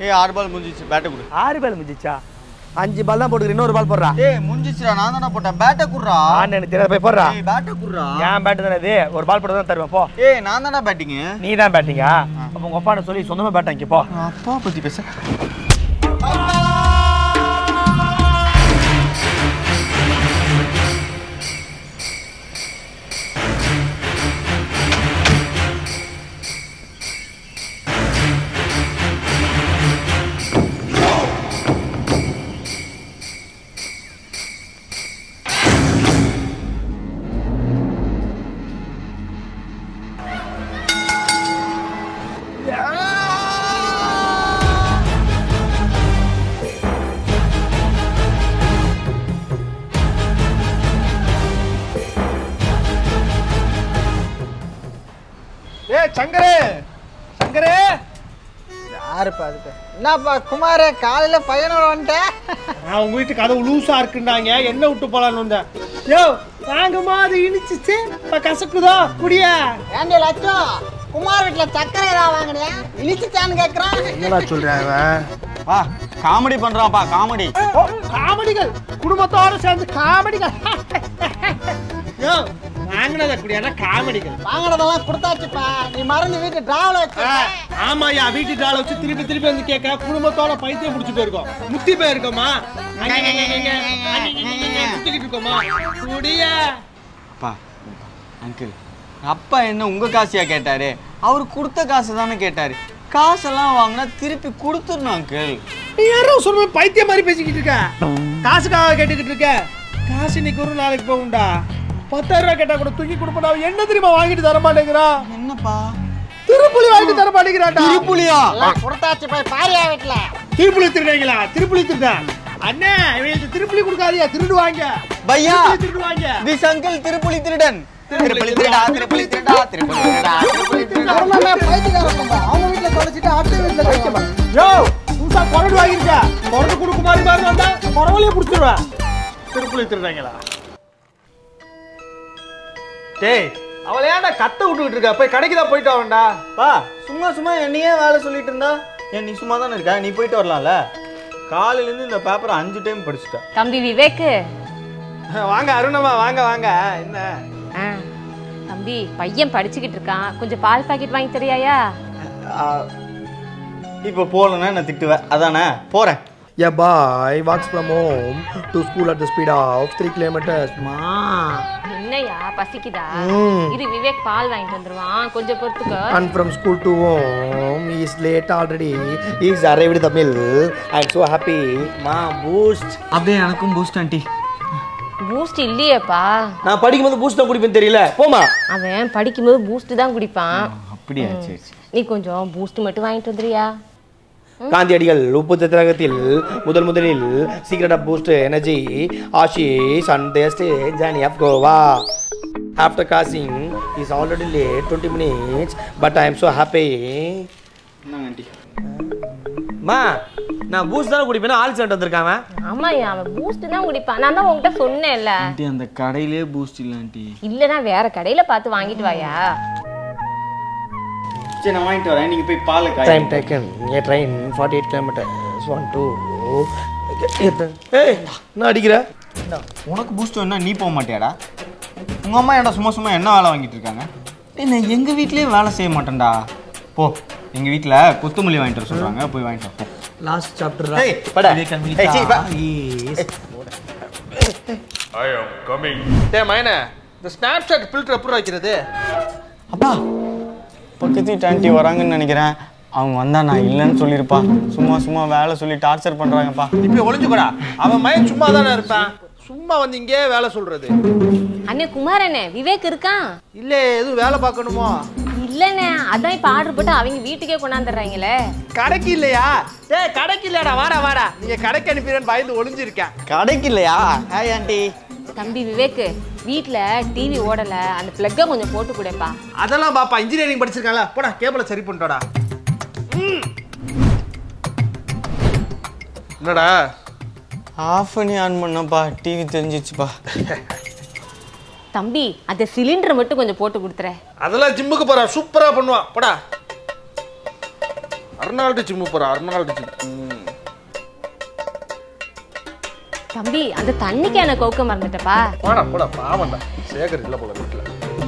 ஏய் ஆறு பால் முடிஞ்சிச்சு பேட்டை கொடு ஆறு பால் முடிஞ்சிச்சா அஞ்சு பால் தான் போட்டுக்கிறேன் இன்னொரு பால் போடுறா ஏய் முடிஞ்சிச்சுடா நான் தானே போட்டேன் பேட்டை குடுறா ஆண்டு எனக்கு தெரியாது போய் போடுறா ஏய் பேட்டை குடுறா ஏன் பேட்டு தானே இது ஒரு பால் போட்டு தான் தருவேன் போ ஏய் நான் தானே பேட்டிங்கு நீ தான் பேட்டிங்கா அப்போ உங்க அப்பாட்ட சொல்லி சொந்தமா பேட் வாங்கி போ அப்பா பத்தி பேச ஏ சங்கரே சங்கரே யாருப்பா அதுக்கு என்னப்பா குமார் காலையில பையனோட வந்துட்டேன் நான் உங்க வீட்டு கதவு லூசா இருக்குண்டாங்க என்ன விட்டு போலான்னு வந்தேன் யோ வாங்கம்மா அது இனிச்சிச்சு இப்ப கசக்குதோ குடியா ஏண்டி லட்சம் குமார் வீட்டுல சக்கரை ஏதாவது வாங்கினியா இனிச்சுச்சான்னு கேக்குறான் என்னடா சொல்றேன் அவன் பா காமெடி பண்றான்ப்பா காமெடி ஓ, காமெடிகள் குடும்பத்தோட சேர்ந்து காமெடிகள் யோ வாங்கினத குடியான காமெடிகள் வாங்கினதெல்லாம் கொடுத்தாச்சுப்பா நீ மறந்து வீட்டு டிராவல வச்சு ஆமாயா வீட்டு டால வச்சு திருப்பி திருப்பி வந்து கேட்க குடும்பத்தோட பைத்தியம் முடிச்சு போயிருக்கோம் முத்தி போயிருக்கோமா முத்திக்கிட்டு இருக்கோமா குடியா அப்பா அங்கிள் அப்பா என்ன உங்க காசியா கேட்டாரு அவர் கொடுத்த காசு தானே கேட்டாரு காசெல்லாம் வாங்கினா திருப்பி கொடுத்துடணும் அங்கிள் நீ யாரோ சொல்ற பைத்தியம் மாதிரி பேசிக்கிட்டு இருக்க காசுக்காக கேட்டுக்கிட்டு இருக்க காசு இன்னைக்கு ஒரு நாளைக்கு போகும்டா பத்தாயிரம் ரூபாய் கேட்டா கூட தூக்கி கொடுப்பா அவன் என்ன தெரியுமா வாங்கிட்டு தர மாட்டேங்கிறான் என்னப்பா திருப்புளி வாங்கிட்டு தர மாட்டேங்கிறான்டா திருப்புலியா எல்லாம் கொடுத்தாச்சு போய் பாரியா வீட்டுல திருப்புளி திருடுறீங்களா திருப்புளி திருடா அண்ணே இவங்களுக்கு திருப்புளி கொடுக்காதீங்க திருடுவாங்க பையா திருப்புளி திருடுவாங்க திஸ் அங்கிள் திருப்புலி திருடன் திருப்புலி திருடா திருப்புலி திருடா திருப்புலி திருடா திருப்புலி திருடா எல்லாமே பைத்தியக்காரங்க அவங்க வீட்டுல தொலைச்சிட்டு அடுத்த வீட்டுல வைக்கமா யோ புதுசா குரடு வாங்கிருக்க குரடு கொடுக்க மாதிரி பாரு வந்தா குறவலையே பிடிச்சிருவேன் திருப்புளி திருடுறாங்களா டேய் அவளை ஏன்டா கத்த விட்டுக்கிட்டு இருக்க போய் கடைக்கு தான் போயிட்டு அவன்டா பா சும்மா சும்மா என்னையே வேலை சொல்லிட்டு இருந்தா ஏன் நீ சும்மா தானே இருக்க நீ போயிட்டு வரலாம்ல காலையில இருந்து இந்த பேப்பரை அஞ்சு டைம் படிச்சுட்டேன் தம்பி விவேக்கு வாங்க அருணமா வாங்க வாங்க என்ன ஆ, தம்பி பையன் படிச்சுக்கிட்டு இருக்கான் கொஞ்சம் பால் பாக்கெட் வாங்கி தரியாயா ஆ, இப்போ போகலன்னா நான் திட்டுவேன் அதானே போறேன் A boy walks from home to school at the speed of 3 kilometers. Ma. என்னையா பசிக்குதா இரு விவேக் பால் வாங்கிட்டு வந்துருவான் கொஞ்சம் பொறுத்துக்கோ And from school to home, he is late already. He is arrived at the mill. I'm so happy. Ma, boost. அப்படியே எனக்கும் boost aunty boost இல்லையேப்பா நான் படிக்கும்போது பூஸ்ட் தான் குடிப்பேன் தெரியல போமா அவன் படிக்கும்போது பூஸ்ட் தான் குடிப்பான் அப்படியா சரி சரி நீ கொஞ்சம் பூஸ்ட் மட்டும் வாங்கிட்டு வந்துறியா காந்தியடிகள் உப்பு சத்திரகத்தில் முதல் முதலில் secret of Boost energy Ashish and taste Johnny of Goa after காசிங் is already late twenty minutes but I am so happy என்னங்க ஆண்டி மா நான் பூஸ்ட் தானே குடிப்பேன் ஆள் சென்ட் வந்திருக்காங்க ஆமாய்யா அவன் பூஸ்ட் தான் குடிப்பான் நான் தான் உன்கிட்ட சொன்னேன்ல ஆண்டி அந்த கடையிலே பூஸ்ட் இல்லை ஆண்டி இல்லைன்னா வேற கடையில பார்த்து வாங்கிட்டு வாயா சரி நான் வாங்கிட்டு வரேன் நீங்க போய் பாலை காய் time taken a train forty eight kilometres one two ஏய் நான் அடிக்கிற உனக்கு பூஸ்ட் வேணா நீ போக மாட்டியாடா உங்க அம்மா ஏன்டா சும்மா சும்மா என்ன வேலை வாங்கிட்டு இருக்காங்க டேய், நான் எங்க வீட்லயே வேலை செய்ய மாட்டேன்டா போ எங்க வீட்ல கொத்தமல்லி வாங்கிட்டு வர சொல்றாங்க போய் வாங்கிட்டு வா, போ லாஸ்ட் சாப்டர் ஏய், பட. ஏய், சீ, பா. டேய் மைனே இந்த ஸ்னாப்சாட் ஃபில்டர் எப்படி வைக்கிறது அப்பா பக்கத்து வீட்டு ஆண்டி வராங்கன்னு நினைக்கிறேன் அவங்க வந்தா நான் இல்லைன்னு சொல்லியிருப்பா சும்மா சும்மா வேலை சொல்லி டார்ச்சர் பண்றாங்கப்பா இப்போ ஒளிஞ்சுக்கூடா அவன் மயன் சும்மா தானே இருப்பான் சும்மா வந்து இங்கே வேலை சொல்றது அண்ணே குமார் அண்ணே விவேக் இருக்கான் இல்ல எதுவும் வேலை பார்க்கணுமோ இல்லண்ணே அதான் இப்ப ஆர்டர் போட்டு அவங்க வீட்டுக்கே கொண்டாந்துடுறாங்களே கடைக்கு இல்லையா டேய் கடைக்கு இல்லையாடா வாடா வாடா நீங்க கடைக்கு அனுப்பிடுறேன்னு பயந்து ஒளிஞ்சிருக்கேன் கடைக்கு இல்லையா ஹாய் ஆண்டி தம்பி விவேக் வீட்ல டிவி ஓடல அந்த பிளக்கை கொஞ்சம் போட்டு கொடுப்பா அதெல்லாம் பாப்பா இன்ஜினியரிங் படிச்சிருக்காங்களா போடா கேபிளை சரி பண்ணிட்டோடா ம். என்னடா ஆஃப் பண்ணி ஆன் பண்ணப்பா டிவி தெரிஞ்சிச்சுப்பா தம்பி அந்த சிலிண்டரை மட்டும் கொஞ்சம் போட்டு கொடுத்துறேன் அதெல்லாம் ஜிம்முக்கு போறான் சூப்பரா பண்ணுவான் போடா அர்னால்டு ஜிம்மு போற அர்னால்டு ஜிம் ம். தம்பி அந்த தண்ணிக்கு எனக்கு கவுக்க மறந்துட்டப்பா போடா போடா பாவம்டா சேகர் இல்ல போல வீட்டுல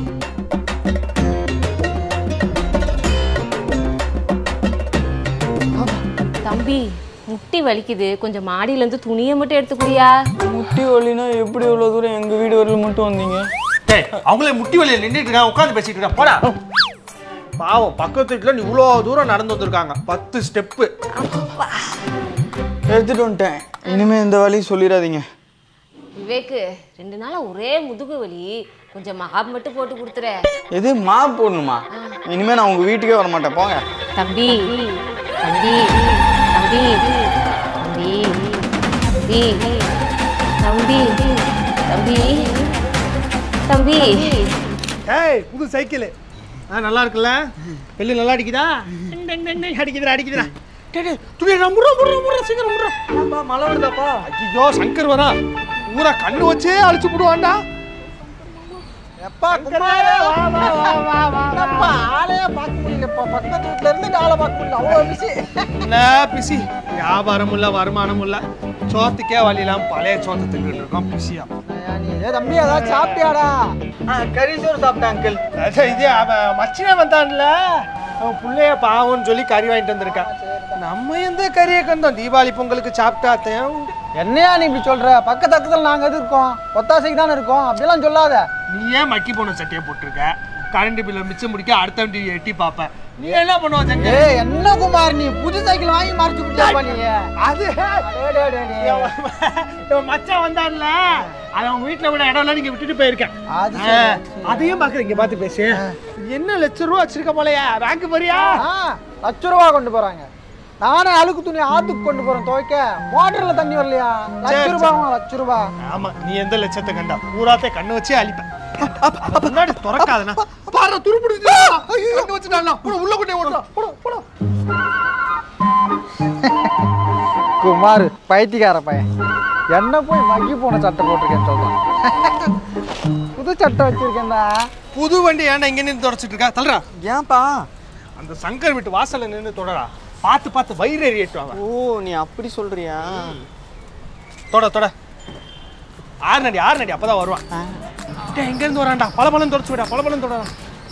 தம்பி முட்டி வலிக்குது கொஞ்சம் மாடியில இருந்து துணியை மட்டும் எடுத்துக்குடியா முட்டி வலினா எப்படி இவ்வளோ தூரம் எங்கள் வீடு வரையில் மட்டும் வந்தீங்க டேய் அவங்களே முட்டி வழியில நின்றுட்டு இருக்காங்க உட்காந்து பேசிட்டு இருக்காங்க போடா பாவம் பக்கத்து வீட்டுல நீ இவ்வளோ தூரம் நடந்து வந்திருக்காங்க பத்து ஸ்டெப்பு எடுத்துட்டு வந்துட்டேன் இனிமே இந்த வழியும் சொல்லிடாதீங்க விவேக்கு ரெண்டு நாளா ஒரே முதுகு வலி கொஞ்சம் மகாப் மட்டும் போட்டு கொடுத்துற எது மா போடணுமா இனிமே நான் உங்க வீட்டுக்கே வர மாட்டேன் போங்க தம்பி தம்பி தம்பி தம்பி தம்பி தம்பி தம்பி ஏய் புது சைக்கிள் ஆ நல்லா இருக்குல்ல பெல்லு நல்லா அடிக்குதா டங் டங் டங் டங் அடிக்குதுடா அடிக்குதுடா டேய் டேய் துணி நான் முடுறா முடுறா முடுறா சீக்கிரம் முடுறா மழை வருதாப்பா ஐயோ சங்கர் வரா ஊரா கண்ணு வச்சே அழிச்சு போடுவான்டா எப்பா குமாரே என்னப்பா ஆளையே பார்க்க முடியலப்பா பக்கத்து வீட்டுல இருந்து ஆளை பார்க்க முடியல அவ்வளோ பிஸி என்ன பிசி வியாபாரம் இல்ல வருமானம் இல்ல சோத்துக்கே வழியெல்லாம் பழைய சோத்தை தின்னுட்டு இருக்கோம் பிஸியா நீ ஏ தம்பி ஏதாவது சாப்பிட்டியாடா கறி சோறு சாப்பிட்டேன் அங்கிள் அதான் இது அவன் மச்சினே வந்தான்ல அவன் பிள்ளைய பாவம்னு சொல்லி கறி வாங்கிட்டு வந்திருக்கான் நம்ம எந்த கறியை கண்டோம் தீபாவளி பொங்கலுக்கு சாப்பிட்டாத்தேன் உண்டு என்னையா நீ இப்படி சொல்ற பக்கத்து பக்கத்துல நாங்க எது இருக்கோம் ஒத்தாசைக்கு தானே இருக்கோம் அப்படிலாம் சொல்லாத நீ ஏன் மக்கி போன சட்டையை போட்டிருக்க கரண்ட் பில்லை மிச்சம் முடிக்க அடுத்த வண்டி எட்டி பார்ப்ப நீ என்ன பண்ணுவ சங்க ஏய் என்ன குமார் நீ புது சைக்கிள் வாங்கி மறைச்சு விட்டியாப்பா நீ அது டேய், டேய், டேய், டேய். இவன் மச்சான் வந்தான்ல அது அவங்க வீட்டுல விட இடம்லாம் நீங்க விட்டுட்டு போயிருக்கேன் அது ஆ, சரி. அதையும் பாக்குறீங்க பார்த்து பேசு என்ன லட்சம் ரூபா வச்சிருக்க போலயா பேங்க் போறியா ஆ, லட்ச ரூபா கொண்டு போறாங்க நானே அழுக்கு துணி ஆத்துக்கு கொண்டு போறேன் துவைக்க மோட்டர்ல தண்ணி வரலையா லட்ச சரி, ரூபாய் லட்ச ரூபா ஆமா நீ எந்த லட்சத்தை கண்டா பூராத்தை கண்ணு வச்சே அழிப்ப முன்னாடி திறக்காதனா பாரு துருப்பிடிச்சு கண்ணு வச்சுட்டான் உள்ள கொண்டே ஓடுறான் போடு போடு குமார் பைத்தியக்கார பையன் என்ன போய் மக்கி போன சட்டை போட்டிருக்கேன்னு சொல்றான் புது சட்டை வச்சிருக்கேன்டா புது வண்டி ஏன்டா இங்க நின்று தொடச்சிட்டு இருக்கா தள்ளுறா ஏன்பா அந்த சங்கர் வீட்டு வாசல்ல நின்று தொடரா பார்த்து பார்த்து வயிறு எறியட்டுவாங்க ஓ நீ அப்படி சொல்றியா தொட தொட ஆறு நடி ஆறு நடி அப்பதான் வருவான் டேய், எங்க இருந்து வரான்டா பல பழம் தொடச்சு விடா பல பழம் தொடரா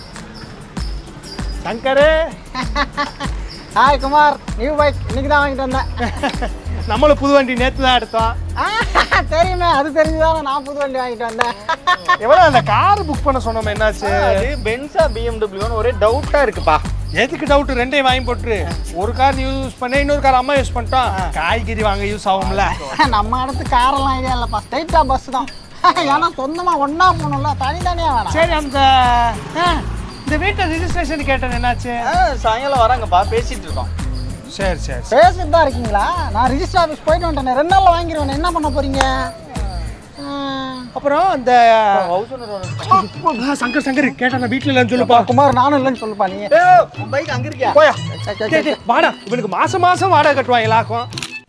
Shankar hi Kumar new bike இன்னைக்கு தான் வாங்கிட்டு வந்தேன் நம்மளும் புது வண்டி நேத்து தான் எடுத்தோம் ஆ, தெரியுமே அது தெரிஞ்சுதானே நான் புது வண்டி வாங்கிட்டு வந்தேன் எவ்வளவு அந்த கார் புக் பண்ண சொன்னோம் என்னாச்சு அது பென்ஸா பிஎம்டபிள்யூன்னு ஒரே டவுட்டா இருக்குப்பா எதுக்கு டவுட் ரெண்டையும் வாங்கி போட்டுரு ஒரு கார் யூஸ் பண்ண இன்னொரு கார் அம்மா யூஸ் பண்ணிட்டோம் காய்கறி வாங்க யூஸ் ஆகும்ல நம்ம இடத்து காரெல்லாம் ஐடியா இல்லைப்பா ஸ்ட்ரைட்டா பஸ் தான் ஏன்னா சொந்தமா ஒண்ணா போகணும்ல தனித்தனியா வேணாம் சரி அந்த ஆ, இந்த வீட்டு ரிஜிஸ்ட்ரேஷன் கேட்டேன் என்னாச்சு ஆ, சாயங்காலம் வராங்கப்பா பேசிட்டு இருக்கோம் சரி சரி சரி. பேசிட்டு தான் இருக்கீங்களா நான் ரிஜிஸ்டர் ஆஃபீஸ் போயிட்டு வந்துட்டேன் ரெண்டு நாள்ல வாங்கிடுவேன் என்ன பண்ண போறீங்க ஆ, அப்புறம் அந்த ஹவுஸ் ஓனர் ஆ, சங்கர் சங்கர் கேட்டா நான் வீட்டுல இல்லைன்னு சொல்லுப்பா குமார் நானும் இல்லைன்னு சொல்லுப்பா நீ பைக் அங்க இருக்கியா போயா டேய், டேய், வாடா இவனுக்கு மாசம் மாசம் வாடகை கட்டுவான் எல்லாருக்கும்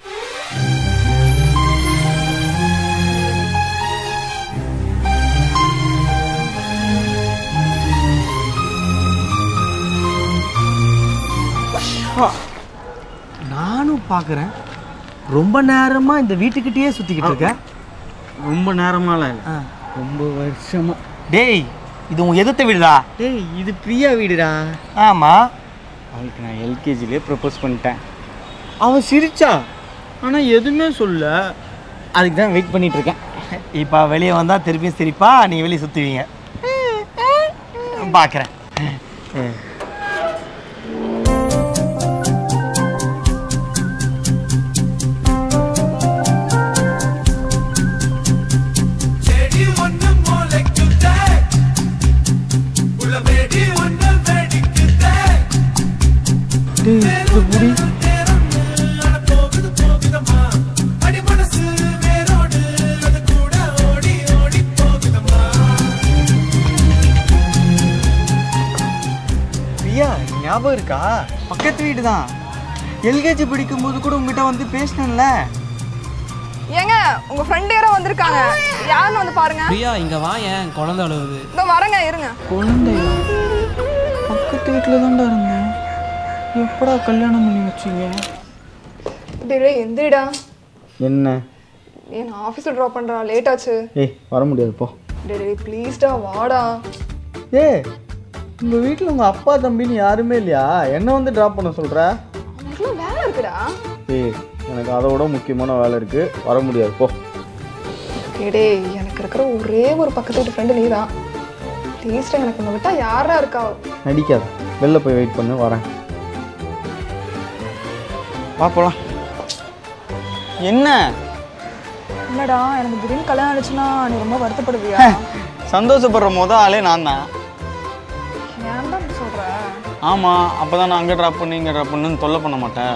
நானும் பார்க்குறேன் ரொம்ப நேரமா இந்த வீட்டுக்கிட்டயே சுத்திக்கிட்டு இருக்க ரொம்ப நேரமாலாம் இல்லை ரொம்ப வருஷமா டேய் இது உன் எதிர்த்த வீடுடா டேய் இது பிரியா வீடுடா ஆமா அவளுக்கு நான் எல்கேஜிலே ப்ரப்போஸ் பண்ணிட்டேன் அவன் சிரிச்சா ஆனால் எதுவுமே சொல்ல அதுக்கு தான் வெயிட் பண்ணிட்டு இருக்கேன் இப்போ வெளியே வந்தா திருப்பியும் சிரிப்பா நீ வெளியே சுத்துவீங்க பார்க்குறேன் செடி ஒண்ணு முளைக்குதே உள்ள வெடி ஒண்ணு வெடிக்குதே போகுது போகுதம்மா அடி மனசு வேரோடு அது கூட ஓடி ஓடி போகுதம்மா பிரியா ஞாபகம் இருக்கா பக்கத்து வீடு தான் எல்கேஜி படிக்கும்போது கூட உங்ககிட்ட வந்து பேசினேன்ல ஏங்க உங்க ஃப்ரெண்ட் யாரோ வந்திருக்காங்க யாருன்னு வந்து பாருங்க பிரியா இங்க வா ஏன் குழந்தை அழுவுது இதோ வரேங்க இருங்க குழந்தையா பக்கத்து வீட்டில் தான்டா இருந்தேன் எப்படா கல்யாணம் பண்ணி வச்சீங்க டேய் டேய், எந்திரிடா என்ன ஏன் நான் ஆஃபீஸில் ட்ராப் பண்ணுறா லேட் ஆச்சு ஏய் வர முடியாது போ டேய் டேய் ப்ளீஸ்டா வாடா ஏ உங்க வீட்டில் உங்க அப்பா தம்பின்னு யாருமே இல்லையா என்ன வந்து ட்ராப் பண்ண சொல்ற உனக்குலாம் வேலை இருக்குடா ஏய் எனக்கு அதை விட முக்கியமான வேலை இருக்கு வர முடியாது போ டேய் டேய் எனக்கு இருக்கிற ஒரே ஒரு பக்கத்து வீட்டு ஃப்ரெண்டு நீ தான் ப்ளீஸ்டா எனக்கு உன்னை விட்டா யாரா இருக்கா நடிக்காத வெளில போய் வெயிட் பண்ணு வரேன் வா போலாம் என்ன இல்லடா எனக்கு திடீர்னு கல்யாணம் ஆச்சுன்னா நீ ரொம்ப வருத்தப்படுவியா சந்தோஷப்படுற முத ஆளே நான் தான் ஏன்டா இப்படி சொல்ற ஆமாம் அப்போ தான் நான் அங்கே ட்ராப் பண்ணி இங்கே ட்ராப் பண்ணுன்னு தொல்லை பண்ண மாட்டேன்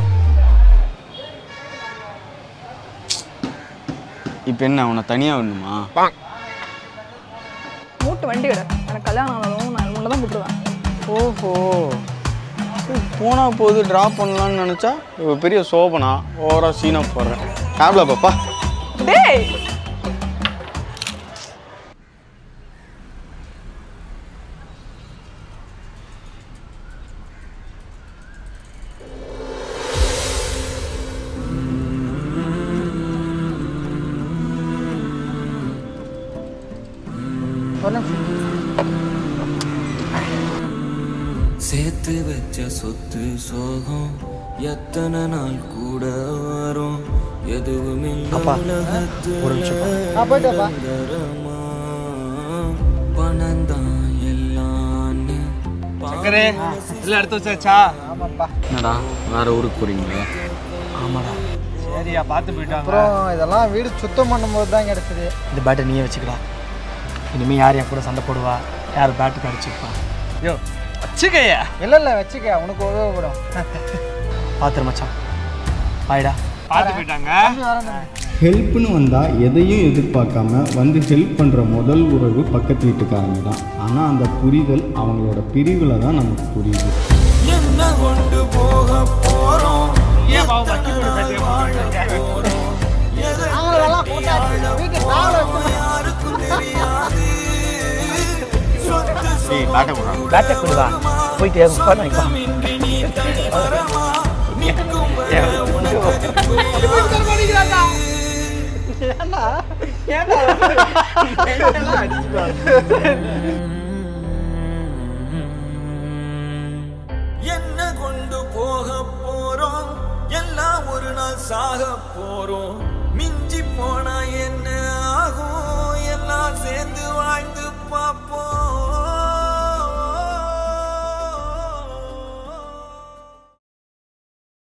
இப்போ என்ன உன்னை தனியாக வேணுமா மூட்டு வண்டி விட எனக்கு கல்யாணம் ஆனதும் நான் உன்னை தான் கூப்பிடுவேன் ஓஹோ போனால் போது ட்ராப் பண்ணலான்னு நினச்சா இவ பெரிய சோபனா ஓவரா சீனாக போடுறேன் கேப்ல பாப்பா டேய் சேர்த்து வச்ச சொத்து சோகம் எத்தனை நாள் கூட வரும் எதுவும் நான் போயிட்டு வாப்பா. பணம் தான் எல்லான்னு சக்கரே எல்லாம் எடுத்து வச்சாச்சா ஆமாப்பா என்னடா வேற ஊருக்கு போறீங்களே ஆமாடா சரியா பார்த்து போயிட்டாங்க அப்புறம் இதெல்லாம் வீடு சுத்தம் பண்ணும்போது தான் கிடச்சிது இந்த பேட்டை நீயே வச்சுக்கலாம் இனிமேல் யார் என் கூட சண்டை போடுவா யார் பேட்டுக்கு அடிச்சுப்பா யோ வச்சுக்கையா இல்லை இல்லை வச்சுக்க உனக்கு உபயோகப்படும் பார்த்துரு மச்சான் பாய்டா பார்த்து போயிட்டாங்க ஹெல்ப்னு வந்தால் எதையும் எதிர்பார்க்காம வந்து ஹெல்ப் பண்ணுற முதல் உறவு பக்கத்து வீட்டுக்காரங்க தான் ஆனால் அந்த புரிதல் அவங்களோட பிரிவில் தான் நமக்கு புரியுது என்ன கொண்டு போக போறோம் யாருக்கும் தெரியாது சொத்து ஏய் பேட்டை போடுறான் பேட்டை கொடுவா போயிட்டு உட்காந்து சுகமின்றி நீ தரமா நிற்கும் என்ன கொண்டு போக போறோம் எல்லாம் ஒரு நாள் சாக போறோம் மிஞ்சி போனா என்ன ஆகும் எல்லாம் சேர்ந்து வாழ்ந்து பார்ப்போம்